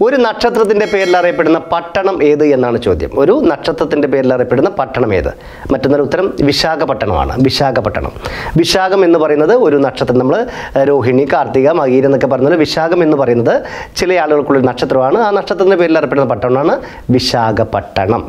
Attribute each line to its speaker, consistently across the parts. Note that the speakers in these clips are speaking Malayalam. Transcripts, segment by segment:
Speaker 1: ഒരു നക്ഷത്രത്തിൻ്റെ പേരിൽ അറിയപ്പെടുന്ന പട്ടണം ഏത് എന്നാണ് ചോദ്യം ഒരു നക്ഷത്രത്തിൻ്റെ പേരിൽ അറിയപ്പെടുന്ന പട്ടണം ഏത് മറ്റൊന്നൊരു ഉത്തരം വിശാഖപട്ടണമാണ് വിശാഖപട്ടണം വിശാഖം എന്ന് പറയുന്നത് ഒരു നക്ഷത്രം നമ്മൾ രോഹിണി കാർത്തിക മകീര എന്നൊക്കെ പറയുന്നത് വിശാഖം എന്ന് പറയുന്നത് ചില ആളുകൾക്കുള്ള ഒരു നക്ഷത്രമാണ് ആ നക്ഷത്രത്തിൻ്റെ പേരിൽ അറിയപ്പെടുന്ന പട്ടണമാണ് വിശാഖപട്ടണം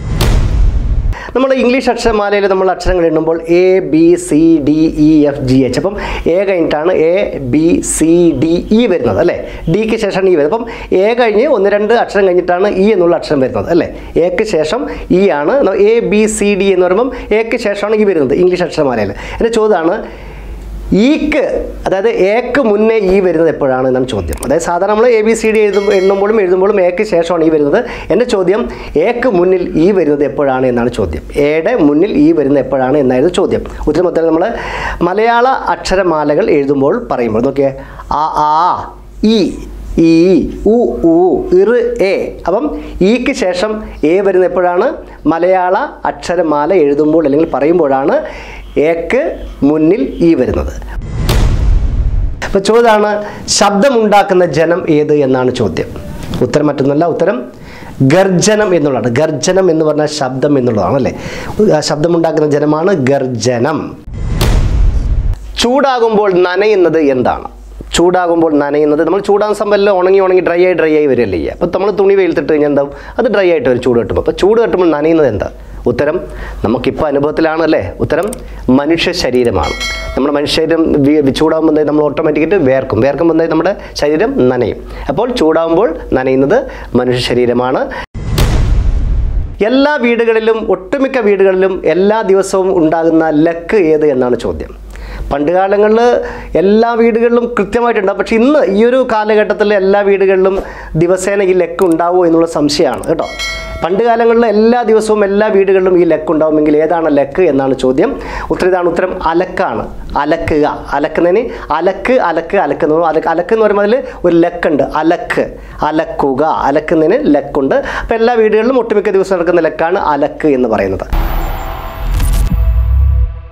Speaker 1: നമ്മൾ ഇംഗ്ലീഷ് അക്ഷരമാലയിൽ നമ്മൾ അക്ഷരങ്ങൾ എണ്ണുമ്പോൾ A B C D E F G H അപ്പം എ കഴിഞ്ഞിട്ടാണ് A B C D E വരുന്നത് അല്ലേ ഡിക്ക് ശേഷമാണ് ഇ വരുന്നത് അപ്പം എ കഴിഞ്ഞ് ഒന്ന് രണ്ട് അക്ഷരം കഴിഞ്ഞിട്ടാണ് ഇ എന്നുള്ള അക്ഷരം വരുന്നത് അല്ലേ എക്ക് ശേഷം ഇ ആണ് എ ബി സി ഡി എന്ന് പറയുമ്പം എക്ക് ശേഷമാണ് ഇ വരുന്നത് ഇംഗ്ലീഷ് അക്ഷരമാലയിൽ എൻ്റെ ചോദ്യമാണ് ഈക്ക് അതായത് ഏക്ക് മുന്നേ ഈ വരുന്നത് എപ്പോഴാണ് എന്നാണ് ചോദ്യം അതായത് സാധാരണ നമ്മൾ എ ബി സി ഡി എഴുതും എണ്ണുമ്പോഴും എഴുതുമ്പോഴും ഏക്ക് ശേഷമാണ് ഈ വരുന്നത് എൻ്റെ ചോദ്യം ഏക്ക് മുന്നിൽ ഈ വരുന്നത് എപ്പോഴാണ് എന്നാണ് ചോദ്യം എയുടെ മുന്നിൽ ഈ വരുന്നത് എപ്പോഴാണ് എന്നായിരുന്നു ചോദ്യം ഉത്തരം ഉത്തരം നമ്മൾ മലയാള അക്ഷരമാലകൾ എഴുതുമ്പോൾ പറയുമ്പോൾ നോക്കിയേ ആ ആ ഇ ഈ ഉ ഉ ഇറ് എ അപ്പം ഈക്ക് ശേഷം എ വരുന്നത് എപ്പോഴാണ് മലയാള അക്ഷരമാല എഴുതുമ്പോൾ അല്ലെങ്കിൽ പറയുമ്പോഴാണ് ഏക്ക് മുന്നിൽ ഈ വരുന്നത് അപ്പോൾ ചോദ്യമാണ് ശബ്ദമുണ്ടാക്കുന്ന ജനം ഏത് എന്നാണ് ചോദ്യം ഉത്തരം മറ്റൊന്നല്ല ഉത്തരം ഗർജനം എന്നുള്ളതാണ് ഗർജനം എന്ന് പറഞ്ഞാൽ ശബ്ദം എന്നുള്ളതാണ് അല്ലേ ആ ശബ്ദമുണ്ടാക്കുന്ന ജനമാണ് ഗർജനം ചൂടാകുമ്പോൾ നനയുന്നത് എന്താണ് ചൂടാകുമ്പോൾ നനയുന്നത് നമ്മൾ ചൂടാകുന്ന സമയത്ത് ഉണങ്ങി ഉണങ്ങി ഡ്രൈ ആയി ഡ്രൈ ആയി വരികയല്ലേ ചെയ്യുക അപ്പോൾ നമ്മൾ തുണി വെയിലത്തിട്ട് കഴിഞ്ഞാൽ എന്താവും അത് ഡ്രൈ ആയിട്ട് വരും ചൂട് കെട്ടുമ്പോൾ അപ്പോൾ ചൂട് കെട്ടുമ്പോൾ നനയുന്നത് എന്താ ഉത്തരം നമുക്കിപ്പോൾ അനുഭവത്തിലാണല്ലേ ഉത്തരം മനുഷ്യ ശരീരമാണ് നമ്മുടെ മനുഷ്യ ശരീരം വി- ചൂടാകുമ്പോൾ എന്തായി നമ്മൾ ഓട്ടോമാറ്റിക്കായിട്ട് വേർക്കും വേർക്കുമ്പോൾ എന്തായി നമ്മുടെ ശരീരം നനയും അപ്പോൾ ചൂടാകുമ്പോൾ നനയുന്നത് മനുഷ്യ ശരീരമാണ് എല്ലാ വീടുകളിലും ഒട്ടുമിക്ക വീടുകളിലും എല്ലാ ദിവസവും ഉണ്ടാകുന്ന ലക്ക് ഏത് എന്നാണ് ചോദ്യം പണ്ട് കാലങ്ങളിൽ എല്ലാ വീടുകളിലും കൃത്യമായിട്ടുണ്ടാവും പക്ഷേ ഇന്ന് ഈ ഒരു കാലഘട്ടത്തിൽ എല്ലാ വീടുകളിലും ദിവസേന ഈ ലക്ക് ഉണ്ടാവുമോ എന്നുള്ള സംശയമാണ് കേട്ടോ പണ്ട് കാലങ്ങളിൽ എല്ലാ ദിവസവും എല്ലാ വീടുകളിലും ഈ ലക്ക് ഉണ്ടാവുമെങ്കിൽ ഏതാണ് ലക്ക് എന്നാണ് ചോദ്യം ഉത്തരം ഇതാണ് ഉത്തരം അലക്കാണ് അലക്കുക അലക്കുന്നതിന് അലക്ക് അലക്ക് അലക്കുന്നു അലക്ക് അലക്ക് എന്ന് പറയുമ്പോൾ അതിൽ ഒരു ലക്കുണ്ട് അലക്ക് അലക്കുക അലക്കുന്നതിന് ലക്കുണ്ട് അപ്പോൾ എല്ലാ വീടുകളിലും ഒട്ടുമിക്ക ദിവസം നടക്കുന്ന ലക്കാണ് അലക്ക് എന്ന് പറയുന്നത്